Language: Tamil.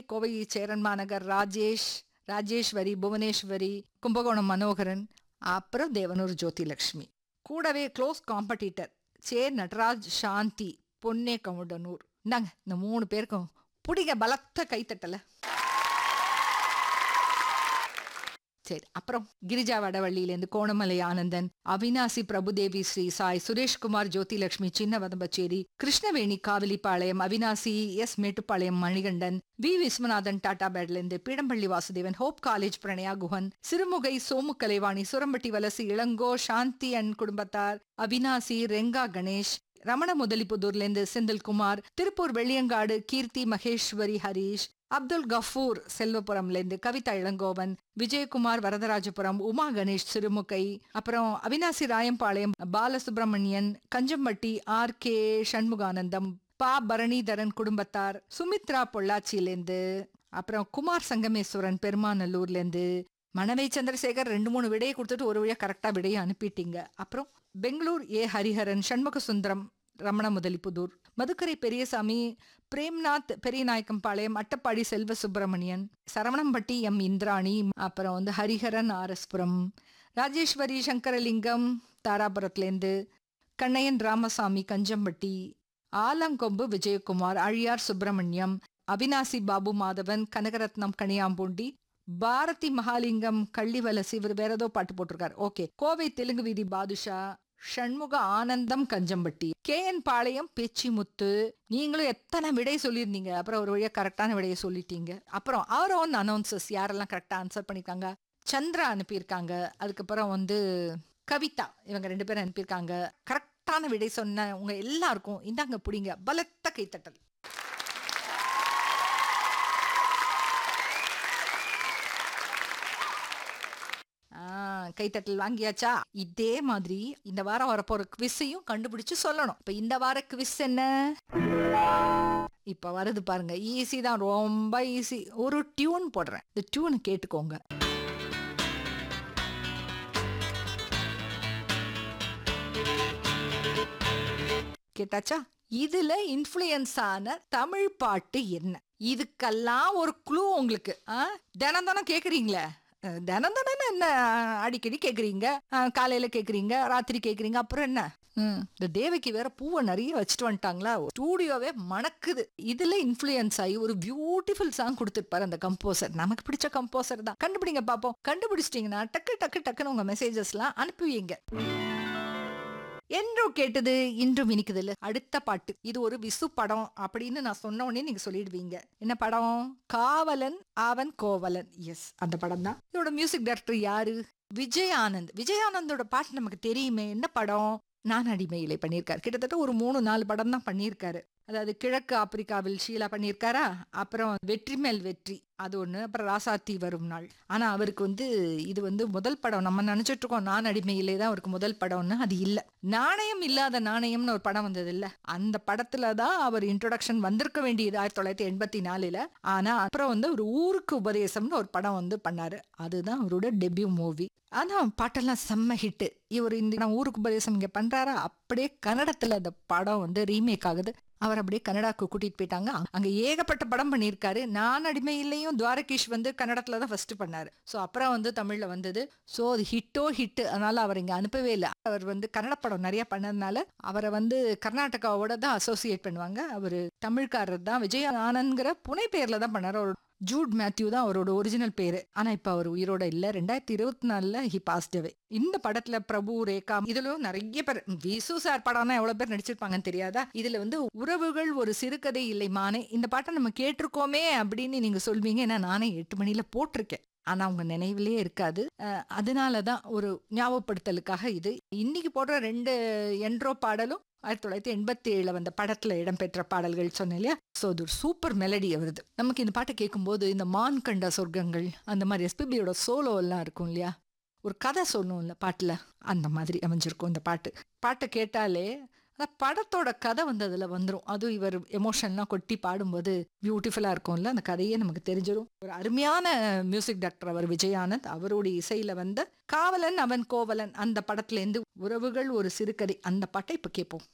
கோவை சேரன் மாநகர் ராஜேஷ் ராஜேஸ்வரி புவனேஸ்வரி கும்பகோணம் மனோகரன் அப்புறம் தேவனூர் ஜோதிலக்ஷ்மி கூடவே close competitor say Natraj Shanthi பொன்னே கவுண்டனூர் இந்தாங்க இந்த மூணு பேருக்கும் பிடிங்க பலத்த கைத்தட்டல சரி அப்புறம் கிரிஜா வடவள்ளியிலேருந்து கோணமலை ஆனந்தன் அவினாசி பிரபுதேவி ஸ்ரீ சாய் சுரேஷ்குமார் ஜோதிலட்சுமி சின்ன வதம்பச்சேரி கிருஷ்ணவேணி காவிலிப்பாளையம் அவினாசி எஸ் மேட்டுப்பாளையம் மணிகண்டன் வி விஸ்வநாதன் டாடா பேட்லேருந்து Peedampalli Vasudevan Hope College Pranaya Guhan Sirumugai Somu Kalaivani Surampatti Valasu Ilango Shanthi and குடும்பத்தார் அவினாசி ரெங்கா கணேஷ் ரமண முதலிப்புதூர்லேருந்து செந்தில்குமார் திருப்பூர் வெள்ளியங்காடு கீர்த்தி மகேஸ்வரி ஹரீஷ் அப்துல் கஃபூர் செல்வபுரம்லேருந்து கவிதா இளங்கோவன் விஜயகுமார் வரதராஜபுரம் உமா கணேஷ் சிறுமுகை அப்புறம் அவினாசி ராயம்பாளையம் பாலசுப்ரமணியன் கஞ்சம்பட்டி ஆர் கே சண்முகானந்தம் பா பரணிதரன் குடும்பத்தார் சுமித்ரா பொள்ளாச்சியிலேருந்து அப்புறம் குமார் சங்கமேஸ்வரன் பெருமாநல்லூர்லேருந்து மணவை சந்திரசேகர் ரெண்டு மூணு விடையை கொடுத்துட்டு ஒரு வழியா கரெக்டா விடையை அனுப்பிட்டீங்க அப்புறம் பெங்களூர் ஏ ஹரிஹரன் சண்முக சுந்தரம் ரமண முதலிப்புதூர் மதுக்கரை பெரியசாமி பிரேம்நாத் பெரியநாயக்கம்பாளையம் அட்டப்பாடி செல்வ சுப்பிரமணியன் சரவணம்பட்டி எம் இந்திராணி அப்புறம் வந்து ஹரிஹரன் ஆர்எஸ்புரம் ராஜேஸ்வரி சங்கரலிங்கம் தாராபுரத்துலேருந்து கண்ணையன் ராமசாமி கஞ்சம்பட்டி ஆலங்கொம்பு விஜயகுமார் அழியார் சுப்பிரமணியம் அவினாசி பாபு மாதவன் கனகரத்னம் கனியாம்பூண்டி பாரதி மகாலிங்கம் கள்ளிவலசி இவர் வேற ஏதோ பாட்டு போட்டிருக்காரு ஓகே கோவை தெலுங்கு வீதி பாதுஷா ஷண்முக ஆனந்தம் கஞ்சம்பட்டி கே என் பாளையம் பேச்சிமுத்து நீங்களும் எத்தனை விடை சொல்லியிருந்தீங்க அப்புறம் ஒரு வழியா கரெக்டான விடையை சொல்லிட்டீங்க அப்புறம் அவர் ஓன் அனௌன்சஸ் யாரெல்லாம் கரெக்டா ஆன்சர் பண்ணிருக்காங்க சந்திரா அனுப்பியிருக்காங்க அதுக்கப்புறம் வந்து கவிதா இவங்க ரெண்டு பேரும் அனுப்பியிருக்காங்க கரெக்டான விடை சொன்ன உங்க எல்லாருக்கும் இந்தாங்க பிடிங்க பலத்த கைத்தட்டல் ஆ, கைத்தட்டல் வாங்கியாச்சா இதே மாதிரி இந்த வாரம் வரப்போற குவிஸையும் கண்டுபிடிச்சு சொல்லணும் இப்ப இந்த வார குவிஸ் என்ன இப்ப வருது பாருங்க ஈஸி தான் ரொம்ப ஈஸி ஒரு டியூன் போடுறேன் இந்த டியூன் கேட்டுக்கோங்க கேட்டாச்சா இதுல இன்ஃப்ளூயன்ஸ் ஆன தமிழ் பாட்டு என்ன இதுக்கெல்லாம் ஒரு க்ளூ உங்களுக்கு ஆ? தினம் தினம் கேக்குறீங்களே அஹ், தினம் தினம் என்ன அடிக்கடி கேக்குறீங்க அஹ், காலையில கேக்குறீங்க ராத்திரி கேக்குறீங்க அப்புறம் என்ன ம், இந்த தேவகி வேற பூவை நிறைய வச்சுட்டு வந்துட்டாங்களா ஸ்டூடியோவே மணக்குது இதுல இன்ஃப்ளூயன்ஸ் ஆகி ஒரு பியூட்டிஃபுல் சாங் கொடுத்துருப்பாரு அந்த கம்போசர் நமக்கு பிடிச்ச கம்போசர் தான் கண்டுபிடிங்க பாப்போம் கண்டுபிடிச்சிட்டீங்கன்னா டக்கு டக்கு டக்குன்னு உங்க மெசேஜஸ்லாம் அனுப்புவீங்க என்றும் கேட்டது இன்றும் இனிக்குதுல்ல அடுத்த பாட்டு இது ஒரு விசு படம் அப்படின்னு நான் சொன்ன உடனே நீங்க சொல்லிடுவீங்க என்ன படம் காவலன் அவன் கோவலன் எஸ் அந்த படம் தான் இதோட மியூசிக் டைரக்டர் யாரு விஜய் ஆனந்த் விஜய் ஆனந்தோட பாட்டு நமக்கு தெரியுமே என்ன படம் நான் அடிமையிலே பண்ணியிருக்காரு கிட்டத்தட்ட ஒரு மூணு நாலு படம் தான் பண்ணியிருக்காரு அதாவது கிழக்கு ஆப்பிரிக்காவில் ஷீலா பண்ணியிருக்காரா அப்புறம் வெற்றி மேல் வெற்றி அது ஒன்று அப்புறம் ராசாத்தி வரும் நாள் ஆனா அவருக்கு வந்து இது வந்து முதல் படம் நம்ம நினைச்சிட்டு இருக்கோம் நான் அடிமையிலே தான் அவருக்கு முதல் படம்னு அது இல்ல நாணயம் இல்லாத நாணயம்னு ஒரு படம் வந்தது இல்ல அந்த படத்துல தான் அவர் இன்ட்ரோடக்ஷன் வந்திருக்க வேண்டியது ஆயிரத்தி தொள்ளாயிரத்தி எண்பத்தி நாலுல ஆனா அப்புறம் வந்து ஒரு ஊருக்கு உபதேசம்னு ஒரு படம் வந்து பண்ணாரு அதுதான் அவரோட டெபியூ மூவி ஆனா பாட்டெல்லாம் செம்ம ஹிட் இவர் இந்த நான் ஊருக்கு உபதேசம் இங்க பண்றாரா அப்படியே கன்னடத்துல அந்த படம் வந்து ரீமேக் ஆகுது அவர் அப்படியே கன்னடாக்கு கூட்டிட்டு போயிட்டாங்க அங்க ஏகப்பட்ட படம் பண்ணியிருக்காரு நான் அடிமையிலையும் துவாரகீஷ் வந்து கன்னடத்துல தான் ஃபர்ஸ்ட் பண்ணாரு ஸோ அப்புறம் வந்து தமிழ்ல வந்தது ஸோ அது ஹிட்டோ ஹிட் அதனால அவர் இங்க அனுப்பவே இல்லை அவர் வந்து கன்னட படம் நிறைய பண்ணதுனால அவரை வந்து கர்நாடகாவோட தான் அசோசியேட் பண்ணுவாங்க அவர் தமிழ்காரர் தான் விஜய் ஆனந்த்ங்கிற புனை பேர்ல தான் பண்ணாரு அவர் ஜூட் மேத்யூ தான் அவரோட ஒரிஜினல் பேரு ஆனா இப்ப அவர் உயிரோட இல்ல ரெண்டாயிரத்தி இருபத்தி நாலுல ஹி பாஸ்ட் அவே இந்த படத்துல பிரபு ரேகா இதுலயும் நிறைய பேர் விசு சார் படம்னா எவ்வளவு பேர் நடிச்சிருப்பாங்கன்னு தெரியாதா இதுல வந்து உறவுகள் ஒரு சிறுகதை இல்லை மானே இந்த பாட்டை நம்ம கேட்டிருக்கோமே அப்படின்னு நீங்க சொல்வீங்க ஏன்னா நானே எட்டு மணில போட்டிருக்கேன் ஆனா அவங்க நினைவிலே இருக்காது அஹ் அதனாலதான் ஒரு ஞாபகப்படுத்தலுக்காக இது இன்னைக்கு போடுற ரெண்டு என்ட்ரோ பாடலும் ஆயிரத்தி தொள்ளாயிரத்தி எண்பத்தி ஏழுல வந்த படத்துல இடம்பெற்ற பாடல்கள் சொன்னேன் இல்லையா ஸோ அது ஒரு சூப்பர் மெலடி வருது நமக்கு இந்த பாட்டை கேட்கும்போது இந்த மான் கண்ட சொர்க்கங்கள் அந்த மாதிரி எஸ்பிபியோட சோலோ எல்லாம் இருக்கும் இல்லையா ஒரு கதை சொல்லும்ல பாட்டுல அந்த மாதிரி அமைஞ்சிருக்கும் இந்த பாட்டு பாட்டை கேட்டாலே அந்த படத்தோட கதை வந்து அதுல வந்துடும் அதுவும் இவர் எமோஷன்லாம் கொட்டி பாடும்போது பியூட்டிஃபுல்லா இருக்கும்ல அந்த கதையே நமக்கு தெரிஞ்சிடும் ஒரு அருமையான மியூசிக் டைரக்டர் அவர் விஜயானந்த் அவருடைய இசையில வந்த காவலன் அவன் கோவலன் அந்த படத்துல இருந்து உறவுகள் ஒரு சிறுகதை அந்த பாட்டை இப்ப கேட்போம்